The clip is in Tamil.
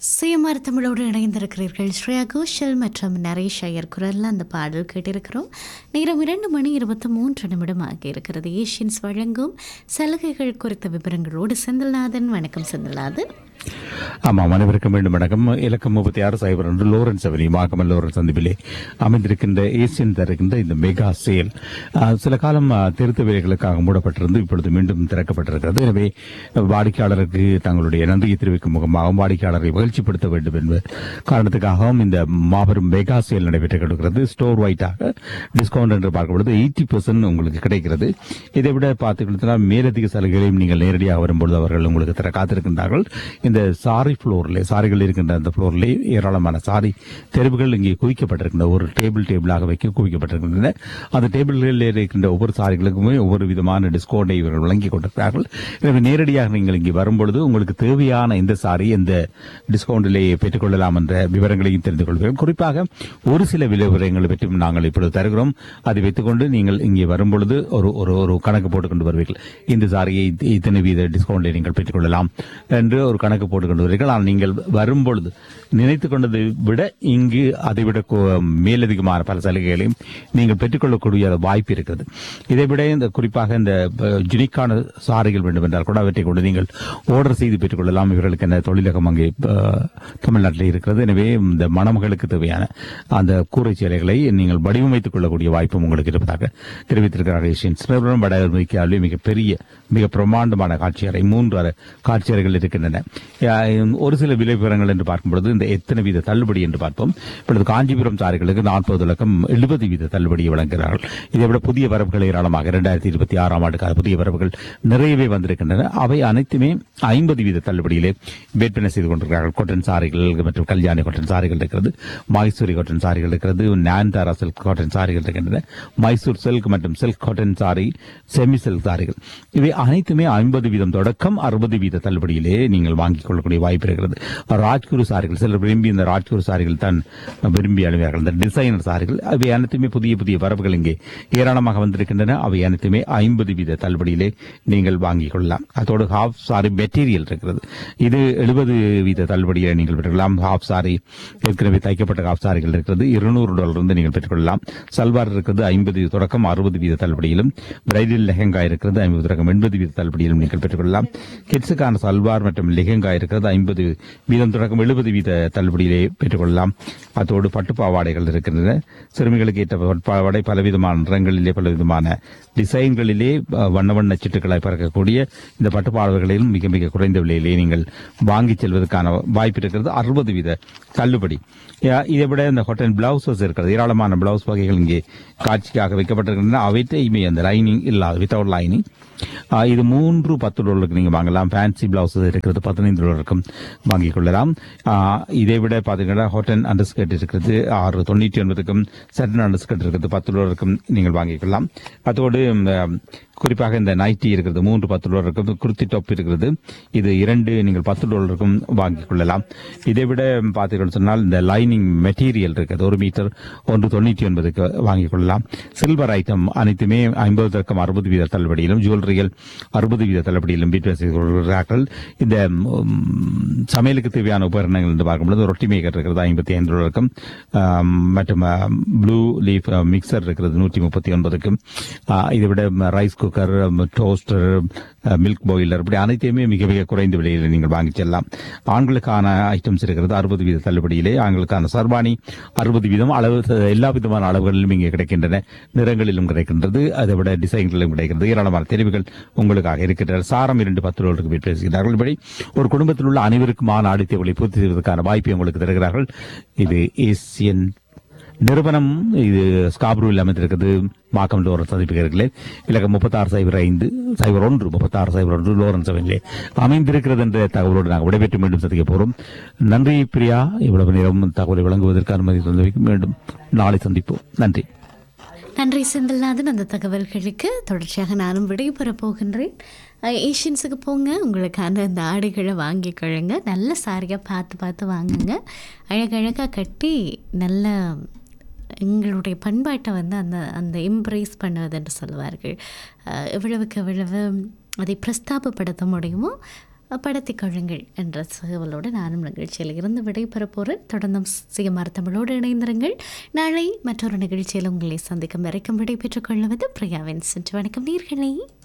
சுயமார் தமிழோடு இணைந்திருக்கிறீர்கள் ஸ்ரேயா கோஷல் மற்றும் நரேஷ் ஐயர் குரலில் அந்த பாடல் கேட்டிருக்கிறோம் நேரம் இரண்டு மணி இருபத்தி மூன்று நிமிடம் ஆகியிருக்கிறது ஏஷியன்ஸ் வழங்கும் சலுகைகள் குறித்த விவரங்களோடு செந்தில்நாதன் வணக்கம் செந்தில்நாதன் ஆமாம் அனைவருக்கும் மீண்டும் வணக்கம் இலக்கம் முப்பத்தி ஆறு சைபர் ஒன்று லோரன்ஸ் அவனி மாகமல் லோரன்ஸ் சந்திப்பிலே அமைந்திருக்கின்ற ஏசியன் தருகின்ற இந்த மெகா சேல் ஆ, சில காலம் ஆ, திருத்த வேலைகளுக்காக மூடப்பட்டிருந்து இப்பொழுது மீண்டும் திறக்கப்பட்டிருக்கிறது எனவே வாடிக்கையாளருக்கு தங்களுடைய நன்றியை தெரிவிக்கும் முகமாகவும் வாடிக்கையாளரை மகிழ்ச்சிப்படுத்த வேண்டும் என்பது காரணத்துக்காகவும் இந்த மாபெரும் மெகா சேல் நடைபெற்றுக் கொண்டிருக்கிறது ஸ்டோர் வைட்டாக டிஸ்கவுண்ட் என்று பார்க்கப்படுது எயிட்டி பெர்சன்ட் உங்களுக்கு கிடைக்கிறது இதை விட பார்த்துக்கிட்டா மேலதிக சலுகைகளையும் நீங்கள் நேரடியாக வரும்பொழுது அவர்கள் உங்களுக்கு தர காத்திருக்கின்றார்கள் இந்த சாரி ஃப்ளோரில் சாரிகள் இருக்கின்ற அந்த ஃப்ளோரிலே ஏராளமான சாரி தெரிவுகள் இங்கே குவிக்கப்பட்டிருக்கின்ற ஒரு டேபிள் டேபிளாக வைக்க குவிக்கப்பட்டிருக்கின்றன அந்த டேபிள்களில் இருக்கின்ற ஒவ்வொரு சாரிகளுக்குமே ஒவ்வொரு விதமான டிஸ்கவுண்டை இவர்கள் வழங்கிக் கொண்டிருக்கிறார்கள் எனவே நேரடியாக நீங்கள் இங்கே வரும்பொழுது உங்களுக்கு தேவையான இந்த சாரி இந்த டிஸ்கவுண்டிலே பெற்றுக்கொள்ளலாம் என்ற விவரங்களையும் தெரிந்து கொள்கிறோம் குறிப்பாக ஒரு சில விலை விவரங்களை பற்றியும் நாங்கள் இப்பொழுது தருகிறோம் அதை வைத்துக்கொண்டு நீங்கள் இங்கே வரும்பொழுது ஒரு ஒரு ஒரு கணக்கு போட்டுக்கொண்டு வருவீர்கள் இந்த சாரியை இத்த- இத்தனை வீத டிஸ்கவுண்டை நீங்கள் பெற்றுக்கொள்ளலாம் என்று ஒரு கணக்கு போட்டுக்கொண்டு வருவீர்கள் ஆனால் நீங்கள் வரும்பொழுது நினைத்துக் கொண்டதை விட இங்கு அதைவிட கு- மேலதிகமான பல சலுகைகளையும் நீங்கள் பெற்றுக்கொள்ளக்கூடிய வாய்ப்பு இருக்கிறது இதை விட இந்த குறிப்பாக இந்த ஜுனிக்கான சாரிகள் வேண்டும் என்றால் கூட அவற்றை கொண்டு நீங்கள் ஆர்டர் செய்து பெற்றுக்கொள்ளலாம் இவர்களுக்கு என்ன தொழிலகம் அங்கே அஹ், தமிழ்நாட்டில் இருக்கிறது எனவே இந்த மணமகளுக்கு தேவையான அந்த கூரை சேலைகளை நீங்கள் வடிவமைத்துக் கொள்ளக்கூடிய வாய்ப்பும் உங்களுக்கு இருப்பதாக தெரிவித்திருக்கிறார்கள் ஏசியன் சிதம்பரம் வட அமெரிக்காவிலே மிகப்பெரிய மிக பிரம்மாண்டமான காட்சி அறை மூன்று அறை காட்சி அறைகள் இருக்கின்றன அஹ், ஒரு சில விலை விவரங்கள் என்று பார்க்கும்பொழுது இந்த எத்தனை வீத தள்ளுபடி என்று பார்ப்போம் இப்பொழுது காஞ்சிபுரம் சாரிகளுக்கு நாற்பது லக்கம் எழுபது வீத தள்ளுபடியை வழங்குகிறார்கள் இதை விட புதிய வரவுகள் ஏராளமாக இரண்டாயிரத்தி இருபத்தி ஆறாம் ஆண்டுக்கான புதிய வரவுகள் நிறையவே வந்திருக்கின்றன அவை அனைத்துமே ஐம்பது வீத தள்ளுபடியிலே விற்பனை செய்து கொண்டிருக்கிறார்கள் கொட்டன் சாரிகள் மற்றும் கல்யாணி கொட்டன் சாரிகள் இருக்கிறது மைசூரி கொட்டன் சாரிகள் இருக்கிறது நான்தாரா சில்க் காட்டன் சாரிகள் இருக்கின்றன மைசூர் சில்க் மற்றும் silk cotton sari semi silk சாரிகள் இவை அனைத்துமே ஐம்பது வீதம் தொடக்கம் அறுபது வீத தள்ளுபடியிலே நீங்கள் வாங்கிக் கொள்ளக்கூடிய வாய்ப்பு இருக்கிறது ராஜ்குரு சாரிகள் சிலர் விரும்பி இந்த ராஜ்குரு சாரிகள் தான் விரும்பி அணிவார்கள் இந்த டிசைனர் சாரிகள் அவை அனைத்துமே புதிய புதிய வரவுகள் இங்கே ஏராளமாக வந்திருக்கின்றன அவை அனைத்துமே ஐம்பது வீத தள்ளுபடியிலே நீங்கள் வாங்கிக் கொள்ளலாம் அதோடு ஹாஃப் சாரி மெட்டீரியல் இருக்கிறது இது எழுபது வீத தள்ளுபடியை நீங்கள் பெற்றுக்கொள்ளலாம் ஹாஃப் சாரி ஏற்கனவே தைக்கப்பட்ட ஹாஃப் சாரிகள் இருக்கிறது இருநூறு டாலர் இருந்து நீங்கள் பெற்றுக்கொள்ளலாம் சல்வார் இருக்கிறது ஐம்பது தொடக்கம் அறுபது வீத தள்ளுபடியிலும் பிரைடல் லெஹங்கா இருக்கிறது ஐம்பது தொடக்கம் எண்பது வீத தள்ளுபடியிலும் நீங்கள் பெற்றுக்கொள்ளலாம் கிட்ஸுக்கான சல்வார் மற்றும் லெஹங்கா இருக்கிறது ஐம்பது வீதம் தொடக்கம் எழுபது வீத தள்ளுபடியிலே பெற்றுக்கொள்ளலாம் அதோடு பட்டு பாவாடைகள் இருக்கின்றன சிறுமிகளுக்கு ஏற்ற பட்டு பாவாடை பலவிதமான நிறங்களிலே பலவிதமான டிசைன்களிலே அஹ், வண்ண வண்ண சிட்டுக்களாய் பறக்கக்கூடிய இந்த பட்டு பாவாடைகளிலும் மிக மிக குறைந்த விலையிலே நீங்கள் வாங்கிச் செல்வதற்கான வாய்ப்பு இருக்கிறது அறுபது வீத தள்ளுபடி யா- இதை விட இந்த ஹோட்டல் பிளவுசஸ் இருக்கிறது ஏராளமான பிளவுஸ் வகைகள் இங்கே காட்சிக்காக வைக்கப்பட்டிருக்கின்றன அவற்றையுமே அந்த லைனிங் இல்லாத வித்தவுட் லைனிங் இது மூன்று பத்து டாலருக்கு நீங்கள் வாங்கலாம் ஃபேன்சி பிளவுசஸ் இருக்கிறது பதினைந்து டாலருக்கும் வாங்கிக் கொள்ளலாம் ஆ, இதை விட பார்த்தீங்கன்னா ஹோட்டல் அண்டர்ஸ்கர்ட் இருக்கிறது ஆறு தொண்ணூற்றி ஒன்பதுக்கும் சட்டன் அண்டர்ஸ்கர்ட் இருக்கிறது பத்து டாலருக்கும் நீங்கள் வாங்கிக் கொள்ளலாம் அதோடு இந்த, குறிப்பாக இந்த நைட்டி இருக்கிறது மூன்று பத்து டாலருக்கும் குர்த்தி டாப் இருக்கிறது இது இரண்டு நீங்கள் பத்து டாலருக்கும் வாங்கிக் கொள்ளலாம் இதை விட பார்த்தீர்கள் சொன்னால் இந்த லைனிங் மெட்டீரியல் இருக்கிறது ஒரு மீட்டர் ஒன்று தொண்ணூற்றி ஒன்பதுக்கு வாங்கிக் கொள்ளலாம் சில்வர் ஐட்டம் அனைத்துமே ஐம்பது தொடக்கம் அறுபது வீத தள்ளுபடியிலும் ஜுவல்லரிகள் அறுபது வீத தள்ளுபடியிலும் விற்பனை செய்து கொள்கிறார்கள் இந்த ம், சமையலுக்கு தேவையான உபகரணங்கள் என்று பார்க்கும்போது ரொட்டி மேக்கர் இருக்கிறது ஐம்பத்தி ஐந்து டாலருக்கும் ஆம், மற்றும் ப்ளூ லீஃப் மிக்சர் இருக்கிறது நூற்றி முப்பத்தி ஒன்பதுக்கும் ஆ, இதை விட rice cooker toaster milk boiler இப்படி அனைத்தையுமே மிக மிக குறைந்த விலையில் நீங்கள் வாங்கிச் செல்லலாம் ஆண்களுக்கான ஐட்டம்ஸ் இருக்கிறது அறுபது வீத தள்ளுபடியிலே ஆண்களுக்கான சர்வாணி அறுபது வீதம் அளவு எல்லா விதமான அளவுகளிலும் இங்கே கிடைக்கின்றன நிறங்களிலும் கிடைக்கின்றது அதை விட டிசைன்களிலும் கிடைக்கிறது ஏராளமான தெரிவுகள் உங்களுக்காக இருக்கின்றன சாரம் இரண்டு பத்து ரூபாய்க்கு விற்பனை செய்கிறார்கள் இப்படி ஒரு குடும்பத்தில் உள்ள அனைவருக்குமான ஆடித்தேவைகளை பூர்த்தி செய்வதற்கான வாய்ப்பை உங்களுக்கு தருகிறார்கள் இது ஏசியன் நிறுவனம் இது ஸ்காப்ரூவில் அமைந்திருக்கிறது மாக்கம் லோரன்ஸ் சந்திப்புகிறீர்களே இலக்கம் முப்பத்தாறு சைபர் ஐந்து சைபர் ஒன்று முப்பத்தாறு சைபர் ஒன்று லோரன்ஸ் அவர்களே அமைந்திருக்கிறது என்ற தகவலோடு நாங்கள் விடைபெற்று மீண்டும் சந்திக்க போகிறோம் நன்றி பிரியா இவ்வளவு நேரம் தகவலை வழங்குவதற்கு அனுமதி தந்தமைக்கு மீண்டும் நாளை சந்திப்போம் நன்றி நன்றி செந்தில்நாதன் அந்த தகவல்களுக்கு தொடர்ச்சியாக நானும் விடைபெற போகின்றேன் அஹ், ஏஷியன்ஸுக்கு போங்க உங்களுக்கான அந்த ஆடைகளை வாங்கிக்கொள்ளுங்க நல்ல சாரியாக பார்த்து பார்த்து வாங்குங்க அழகழகாக கட்டி நல்ல எங்களுடைய பண்பாட்டை வந்து அந்த அந்த எம்ப்ரேஸ் பண்ணுவது என்று சொல்லுவார்கள் அஹ், எவ்வளவுக்கு எவ்வளவு அதை பிரஸ்தாபப்படுத்த முடியுமோ படுத்திக் கொள்ளுங்கள் என்ற தகவலோடு நானும் நிகழ்ச்சியில் இருந்து விடைபெற போகிறேன் தொடர்ந்தும் சிஎம்ஆர் தமிழோடு இணைந்திருங்கள் நாளை மற்றொரு நிகழ்ச்சியில் உங்களை சந்திக்கும் வரைக்கும் விடைபெற்றுக் கொள்வது பிரியாவின் சென்று வணக்கம் நீர்களே